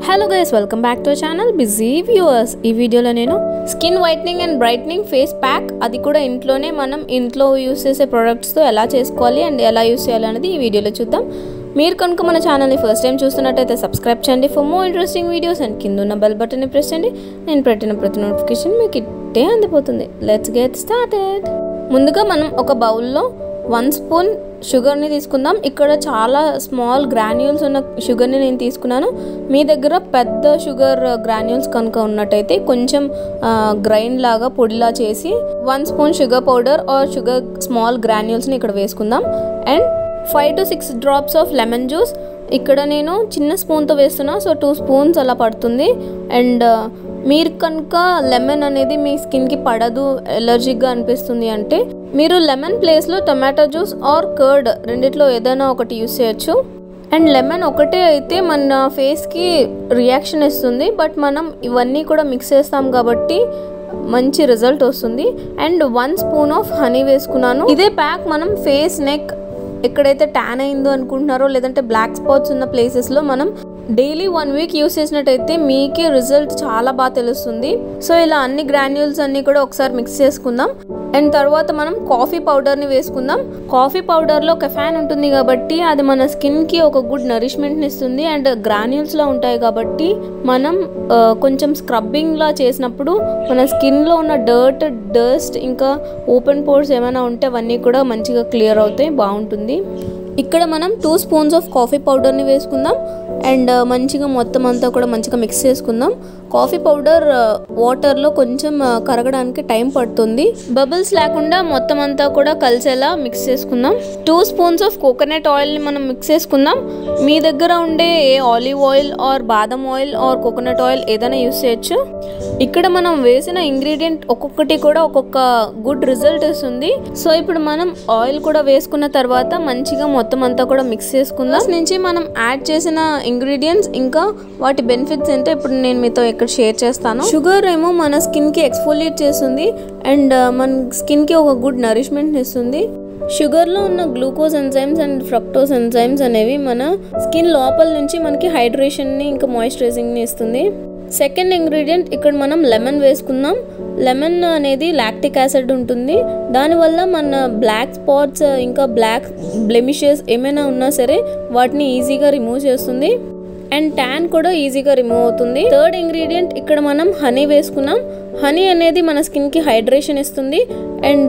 hello guys welcome back to channel busy viewers ఈ వీడియోలో నేను skin whitening and brightening face pack అది కూడా ఇంట్లోనే మనం ఇంట్లో యూస్ చేసే ప్రొడక్ట్స్తో ఎలా చేసుకోవాలి అండ్ ఎలా యూస్ చేయాలి అనేది ఈ వీడియోలో చూద్దాం మీరు కనుక మన ఛానల్ని ఫస్ట్ టైం చూస్తున్నట్టయితే సబ్స్క్రైబ్ చేయండి for more interesting videos and కింద ఉన్న బెల్ బటన్ని ప్రెస్ చేయండి నేను పెట్టిన ప్రతి నోటిఫికేషన్ మీకు ఇట్టే అందిపోతుంది లెట్స్ గెట్ స్టార్టెడ్ ముందుగా మనం ఒక బౌల్లో వన్ స్పూన్ షుగర్ని తీసుకుందాం ఇక్కడ చాలా స్మాల్ గ్రాన్యూల్స్ ఉన్న షుగర్ని నేను తీసుకున్నాను మీ దగ్గర పెద్ద షుగర్ గ్రాన్యూల్స్ కనుక ఉన్నట్టయితే కొంచెం గ్రైండ్ లాగా పొడిలా చేసి one spoon sugar powder or sugar small గ్రాన్యూల్స్ని ఇక్కడ వేసుకుందాం and five to six drops of lemon juice ఇక్కడ నేను చిన్న స్పూన్తో వేస్తున్నా సో టూ స్పూన్స్ అలా పడుతుంది అండ్ మీరు కనుక లెమన్ అనేది మీ స్కిన్కి పడదు ఎలర్జిక్గా అనిపిస్తుంది అంటే మీరు లెమన్ ప్లేస్లో టొమాటో జ్యూస్ ఆర్ కర్డ్ రెండిట్లో ఏదైనా ఒకటి యూస్ చేయొచ్చు అండ్ లెమన్ ఒకటే అయితే మన ఫేస్కి రియాక్షన్ ఇస్తుంది బట్ మనం ఇవన్నీ కూడా మిక్స్ చేస్తాం కాబట్టి మంచి రిజల్ట్ వస్తుంది and one spoon of honey వేసుకున్నాను ఇదే ప్యాక్ మనం ఫేస్ నెక్ ఎక్కడైతే ట్యాన్ అయిందో అనుకుంటున్నారో లేదంటే బ్లాక్ స్పాట్స్ ఉన్న ప్లేసెస్లో మనం డైలీ వన్ వీక్ యూస్ చేసినట్టయితే మీకే రిజల్ట్ చాలా బాగా తెలుస్తుంది సో ఇలా అన్ని గ్రాన్యూల్స్ అన్ని కూడా ఒకసారి మిక్స్ చేసుకుందాం అండ్ తర్వాత మనం కాఫీ పౌడర్ని వేసుకుందాం కాఫీ పౌడర్లో కెఫాన్ ఉంటుంది కాబట్టి అది మన స్కిన్కి ఒక గుడ్ నరిష్మెంట్ని ఇస్తుంది అండ్ గ్రాన్యూల్స్లో ఉంటాయి కాబట్టి మనం కొంచెం స్క్రబ్బింగ్లా చేసినప్పుడు మన స్కిన్లో ఉన్న డర్ట్ డస్ట్ ఇంకా ఓపెన్ పోర్స్ ఏమైనా ఉంటే అవన్నీ కూడా మంచిగా క్లియర్ అవుతాయి బాగుంటుంది ఇక్కడ మనం టూ స్పూన్స్ ఆఫ్ కాఫీ పౌడర్ని వేసుకుందాం అండ్ మంచిగా మొత్తం అంతా కూడా మంచిగా మిక్స్ చేసుకుందాం కాఫీ పౌడర్ వాటర్లో కొంచెం కరగడానికి టైం పడుతుంది బబుల్స్ లేకుండా మొత్తం అంతా కూడా కలిసేలా మిక్స్ చేసుకుందాం టూ స్పూన్స్ ఆఫ్ కోకోనట్ ఆయిల్ని మనం మిక్స్ చేసుకుందాం మీ దగ్గర ఉండే ఏ ఆలివ్ ఆయిల్ ఆర్ బాదం ఆయిల్ ఆర్ కోకోనట్ ఆయిల్ ఏదైనా యూస్ చేయొచ్చు ఇక్కడ మనం వేసిన ఇంగ్రీడియంట్ ఒక్కొక్కటి కూడా ఒక్కొక్క గుడ్ రిజల్ట్ ఇస్తుంది సో ఇప్పుడు మనం ఆయిల్ కూడా వేసుకున్న తర్వాత మంచిగా మొత్తం అంతా కూడా మిక్స్ చేసుకుందాం నుంచి మనం యాడ్ చేసిన ఇంగ్రీడియంట్స్ ఇంకా వాటి బెనిఫిట్స్ ఏంటో ఇప్పుడు నేను మీతో ఇక్కడ షేర్ చేస్తాను షుగర్ ఏమో మన స్కిన్ కి ఎక్స్ఫోలియేట్ చేస్తుంది అండ్ మన స్కిన్ కి ఒక గుడ్ నరిష్మెంట్ ఇస్తుంది షుగర్లో ఉన్న glucose enzymes and fructose enzymes అనేవి మన స్కిన్ లోపల నుంచి మనకి హైడ్రేషన్ని ఇంకా మాయిశ్చరైజింగ్ని ఇస్తుంది సెకండ్ ఇంగ్రీడియంట్ ఇక్కడ మనం లెమన్ వేసుకుందాం లెమన్ అనేది లాక్టిక్ యాసిడ్ ఉంటుంది దానివల్ల మన బ్లాక్ స్పాట్స్ ఇంకా బ్లాక్ బ్లెమిషెస్ ఏమైనా ఉన్నా సరే వాటిని ఈజీగా రిమూవ్ చేస్తుంది అండ్ ట్యాన్ కూడా ఈజీగా రిమూవ్ అవుతుంది థర్డ్ ఇంగ్రీడియంట్ ఇక్కడ మనం హనీ వేసుకున్నాం హనీ అనేది మన స్కిన్కి హైడ్రేషన్ ఇస్తుంది అండ్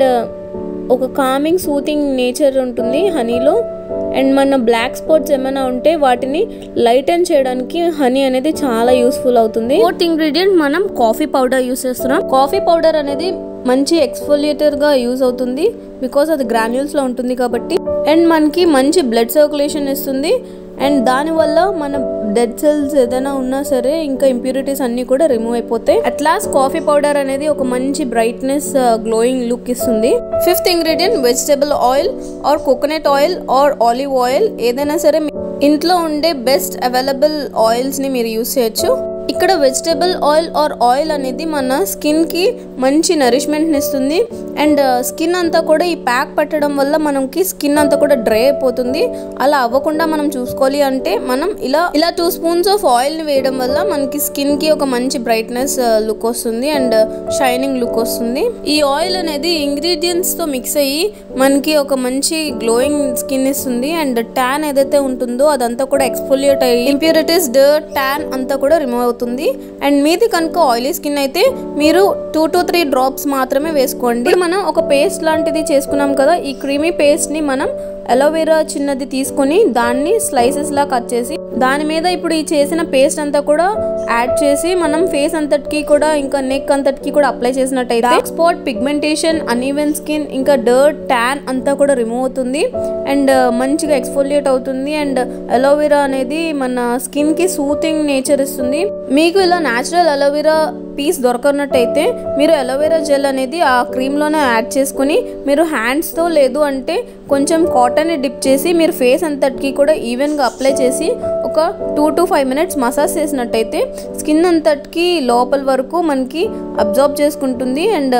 ఒక కామింగ్ సూతింగ్ నేచర్ ఉంటుంది హనీలో అండ్ మన బ్లాక్ స్పాట్స్ ఏమైనా ఉంటే వాటిని లైటన్ చేయడానికి హనీ అనేది చాలా యూస్ఫుల్ అవుతుంది ఫోర్త్ ఇంగ్రీడియంట్ మనం కాఫీ పౌడర్ యూస్ చేస్తున్నాం కాఫీ పౌడర్ అనేది మంచి ఎక్స్ఫోలియేటర్గా యూజ్ అవుతుంది బికాస్ అది గ్రాన్యూల్స్లో ఉంటుంది కాబట్టి అండ్ మనకి మంచి బ్లడ్ సర్క్యులేషన్ ఇస్తుంది అండ్ దానివల్ల మన డెడ్ సెల్స్ ఏదైనా ఉన్నా సరే ఇంకా ఇంప్యూరిటీస్ అన్నీ కూడా రిమూవ్ అయిపోతాయి అట్ లాస్ట్ కాఫీ పౌడర్ అనేది ఒక మంచి బ్రైట్నెస్ గ్లోయింగ్ లుక్ ఇస్తుంది fifth ingredient vegetable oil or coconut oil or olive oil ఏదైనా సరే ఇంట్లో ఉండే బెస్ట్ అవైలబుల్ ఆయిల్స్ని మీరు యూస్ చేయొచ్చు ఇక్కడ వెజిటబుల్ ఆయిల్ ఆర్ ఆయిల్ అనేది మన స్కిన్కి మంచి నరిష్మెంట్ని ఇస్తుంది అండ్ స్కిన్ అంతా కూడా ఈ ప్యాక్ పెట్టడం వల్ల మనకి స్కిన్ అంతా కూడా డ్రై అయిపోతుంది అలా అవ్వకుండా మనం చూసుకోవాలి అంటే మనం ఇలా ఇలా టూ స్పూన్స్ ఆఫ్ ఆయిల్ని వేయడం వల్ల మనకి స్కిన్కి ఒక మంచి బ్రైట్నెస్ లుక్ వస్తుంది అండ్ షైనింగ్ లుక్ వస్తుంది ఈ ఆయిల్ అనేది ఇంగ్రీడియంట్స్తో మిక్స్ అయ్యి మనకి ఒక మంచి గ్లోయింగ్ స్కిన్ ఇస్తుంది అండ్ ట్యాన్ ఏదైతే ఉంటుందో అదంతా కూడా ఎక్స్పోలియేట్ అయ్యి ఇంప్యూరిటీస్ డర్ట్ ట్యాన్ అంతా కూడా రిమూవ్ అవుతుంది అండ్ మీది కనుక ఆయిలీ స్కిన్ అయితే మీరు టూ టు త్రీ డ్రాప్స్ మాత్రమే వేసుకోండి మనం ఒక పేస్ట్ లాంటిది చేసుకున్నాం కదా ఈ క్రీమీ పేస్ట్ని మనం అలోవెరా చిన్నది తీసుకొని దాన్ని స్లైసెస్ లా కట్ చేసి దాని మీద ఇప్పుడు ఈ చేసిన పేస్ట్ అంతా కూడా యాడ్ చేసి మనం ఫేస్ అంతటికి కూడా ఇంకా నెక్ అంతటికి కూడా అప్లై చేసినట్టయితే dark spot pigmentation uneven skin ఇంకా డర్ట్ ట్యాన్ అంతా కూడా రిమూవ్ అవుతుంది అండ్ మంచిగా ఎక్స్ఫోలియేట్ అవుతుంది అండ్ అలోవెరా అనేది మన స్కిన్ కి సూతింగ్ నేచర్ ఇస్తుంది మీకు ఇలా న్యాచురల్ అలోవెరా పీస్ దొరకనట్టయితే మీరు అలోవెరా జెల్ అనేది ఆ క్రీమ్లోనే యాడ్ చేసుకుని మీరు హ్యాండ్స్తో లేదు అంటే కొంచెం కాటన్ని డిప్ చేసి మీరు ఫేస్ అంతటికి కూడా ఈవెన్గా అప్లై చేసి ఒక two to five minutes massage చేసినట్టయితే స్కిన్ అంతటికి లోపల వరకు మనకి అబ్జార్బ్ చేసుకుంటుంది అండ్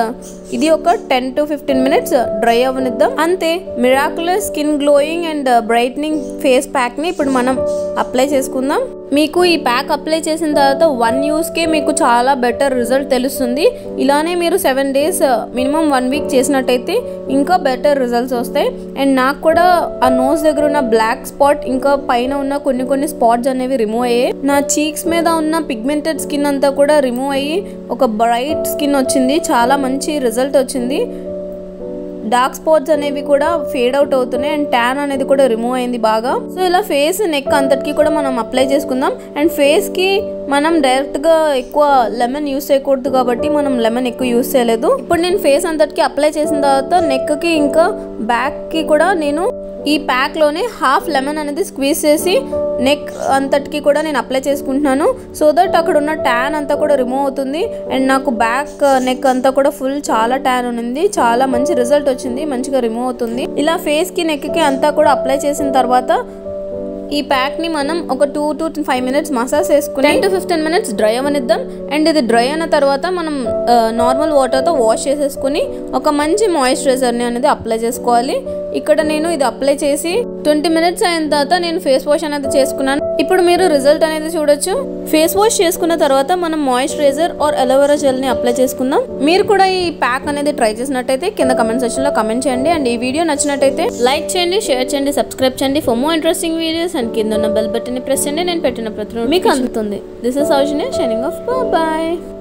ఇది ఒక ten to fifteen minutes dry అవ్వనిద్దాం అంతే miraculous skin glowing and brightening face pack ని ఇప్పుడు మనం అప్లై చేసుకుందాం మీకు ఈ ప్యాక్ అప్లై చేసిన తర్వాత వన్ యూస్కే మీకు చాలా బెటర్ రిజల్ట్ తెలుస్తుంది ఇలానే మీరు seven days minimum one week చేసినట్టయితే ఇంకా బెటర్ రిజల్ట్స్ వస్తాయి అండ్ నాకు కూడా ఆ నోస్ దగ్గర ఉన్న బ్లాక్ స్పాట్ ఇంకా పైన ఉన్న కొన్ని కొన్ని స్పాట్స్ అనేవి రిమూవ్ అయ్యాయి నా చీక్స్ మీద ఉన్న పిగ్మెంటెడ్ స్కిన్ అంతా కూడా రిమూవ్ అయ్యి ఒక బ్రైట్ స్కిన్ వచ్చింది చాలా మంచి రిజల్ట్ వచ్చింది డార్క్ స్పాట్స్ అనేవి కూడా ఫేడ్ అవుట్ అవుతున్నాయి అండ్ ట్యాన్ అనేది కూడా రిమూవ్ అయింది బాగా సో ఇలా ఫేస్ నెక్ అంతటికి కూడా మనం అప్లై చేసుకుందాం అండ్ ఫేస్ కి మనం డైరెక్ట్ గా ఎక్కువ లెమన్ యూస్ చేయకూడదు కాబట్టి మనం లెమన్ ఎక్కువ యూస్ చేయలేదు ఇప్పుడు నేను ఫేస్ అంతటికి అప్లై చేసిన తర్వాత నెక్ కి ఇంకా బ్యాక్ కి కూడా నేను ఈ ప్యాక్ లోనే హాఫ్ లెమన్ అనేది స్క్వీజ్ చేసి నెక్ అంతటికి కూడా నేను అప్లై చేసుకుంటున్నాను సో దట్ అక్కడ ఉన్న ట్యాన్ అంతా కూడా రిమూవ్ అవుతుంది అండ్ నాకు బ్యాక్ నెక్ అంతా కూడా ఫుల్ చాలా ట్యాన్ ఉంది చాలా మంచి రిజల్ట్ వచ్చింది మంచిగా రిమూవ్ అవుతుంది ఇలా ఫేస్ కి నెక్ కి అంతా కూడా అప్లై చేసిన తర్వాత ఈ ప్యాక్ ని మనం ఒక two to five minutes massage చేసుకుని ten to fifteen minutes dry అవనిద్దాం అండ్ ఇది డ్రై అయిన తర్వాత మనం నార్మల్ వాటర్తో వాష్ చేసేసుకుని ఒక మంచి మాయిశ్చరైజర్ని అనేది అప్లై చేసుకోవాలి ఇక్కడ నేను ఇది అప్లై చేసి ట్వంటీ మినిట్స్ అయిన తర్వాత నేను ఫేస్ వాష్ అనేది చేసుకున్నాను ఇప్పుడు మీరు రిజల్ట్ అనేది చూడొచ్చు ఫేస్ వాష్ చేసుకున్న తర్వాత మనం మాయిశ్చరైజర్ ఆర్ అలోవెరా జెల్ ని అప్లై చేసుకుందాం మీరు కూడా ఈ ప్యాక్ అనేది ట్రై చేసినట్టయితే కింద కమెంట్ సెక్షన్ లో కమెంట్ చేయండి అండ్ ఈ వీడియో నచ్చినట్టయితే లైక్ చేయండి షేర్ చేయండి సబ్స్క్రైబ్ చేయండి for more interesting videos and కింద ఉన్న బెల్ బటన్ ని ప్రెస్ చేయండి నేను పెట్టిన ప్రతి మీకు అందుతుంది this is Soujanya signing off bye